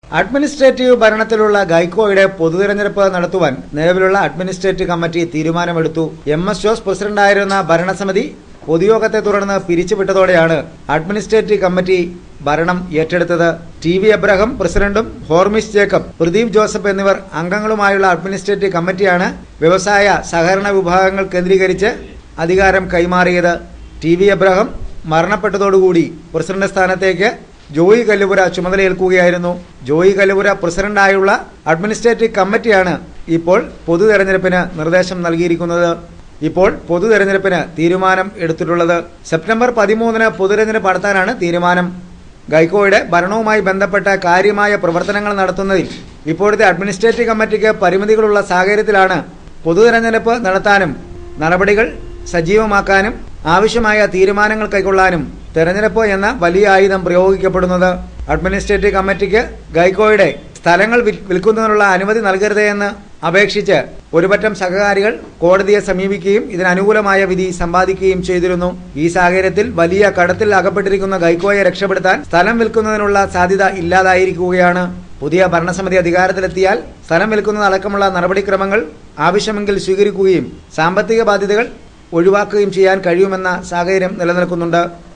administrative ഭരണത്തിലുള്ള ഗൈക്കോയുടെ പൊതുതെരഞ്ഞെടുപ്പ് നടത്തുവാൻ നിലവിലുള്ള അഡ്മിനിസ്ട്രേറ്റീവ് കമ്മിറ്റി തീരുമാനമെടുത്തു എം എസ് ജോസ് പ്രസിഡന്റായിരുന്ന ഭരണസമിതി പൊതുയോഗത്തെ തുടർന്ന് പിരിച്ചുവിട്ടതോടെയാണ് അഡ്മിനിസ്ട്രേറ്റീവ് കമ്മിറ്റി ഭരണം ഏറ്റെടുത്തത് ടി വി എബ്രഹാം പ്രസിഡന്റും ഹോർമിസ് ജേക്കബ് പ്രദീപ് ജോസഫ് എന്നിവർ അംഗങ്ങളുമായുള്ള അഡ്മിനിസ്ട്രേറ്റീവ് കമ്മിറ്റിയാണ് വ്യവസായ സഹകരണ വിഭാഗങ്ങൾ കേന്ദ്രീകരിച്ച് അധികാരം കൈമാറിയത് ടി വി എബ്രഹാം മരണപ്പെട്ടതോടുകൂടി പ്രസിഡന്റ് സ്ഥാനത്തേക്ക് ജോയി കല്ലുപുര ചുമതലയേൽക്കുകയായിരുന്നു ജോയി കല്ലുപുര പ്രസിഡന്റായുള്ള അഡ്മിനിസ്ട്രേറ്റീവ് കമ്മിറ്റിയാണ് ഇപ്പോൾ പൊതു തെരഞ്ഞെടുപ്പിന് നിർദ്ദേശം നൽകിയിരിക്കുന്നത് ഇപ്പോൾ പൊതു തെരഞ്ഞെടുപ്പിന് തീരുമാനം എടുത്തിട്ടുള്ളത് സെപ്റ്റംബർ പതിമൂന്നിന് പൊതുതെരഞ്ഞെടുപ്പ് നടത്താനാണ് തീരുമാനം ഗൈക്കോയുടെ ഭരണവുമായി ബന്ധപ്പെട്ട കാര്യമായ പ്രവർത്തനങ്ങൾ നടത്തുന്നതിൽ ഇപ്പോഴത്തെ അഡ്മിനിസ്ട്രേറ്റീവ് കമ്മിറ്റിക്ക് പരിമിതികളുള്ള സാഹചര്യത്തിലാണ് പൊതു തെരഞ്ഞെടുപ്പ് നടത്താനും നടപടികൾ സജീവമാക്കാനും ആവശ്യമായ തീരുമാനങ്ങൾ കൈക്കൊള്ളാനും തെരഞ്ഞെടുപ്പ് എന്ന വലിയ ആയുധം പ്രയോഗിക്കപ്പെടുന്നത് അഡ്മിനിസ്ട്രേറ്റീവ് കമ്മിറ്റിക്ക് ഗൈക്കോയുടെ സ്ഥലങ്ങൾ വിൽ- വിൽക്കുന്നതിനുള്ള അനുമതി നൽകരുത് എന്ന് അപേക്ഷിച്ച് ഒരുപറ്റം സഹകാരികൾ കോടതിയെ സമീപിക്കുകയും ഇതിനനുകൂലമായ വിധി സമ്പാദിക്കുകയും ചെയ്തിരുന്നു ഈ സാഹചര്യത്തിൽ വലിയ കടത്തിൽ അകപ്പെട്ടിരിക്കുന്ന ഗൈക്കോയെ രക്ഷപ്പെടുത്താൻ സ്ഥലം വിൽക്കുന്നതിനുള്ള സാധ്യത ഇല്ലാതായിരിക്കുകയാണ് പുതിയ ഭരണസമിതി അധികാരത്തിലെത്തിയാൽ സ്ഥലം വിൽക്കുന്നതടക്കമുള്ള നടപടിക്രമങ്ങൾ ആവശ്യമെങ്കിൽ സ്വീകരിക്കുകയും സാമ്പത്തിക ബാധ്യതകൾ ഒഴിവാക്കുകയും ചെയ്യാൻ കഴിയുമെന്ന സാഹചര്യം നിലനിൽക്കുന്നുണ്ട്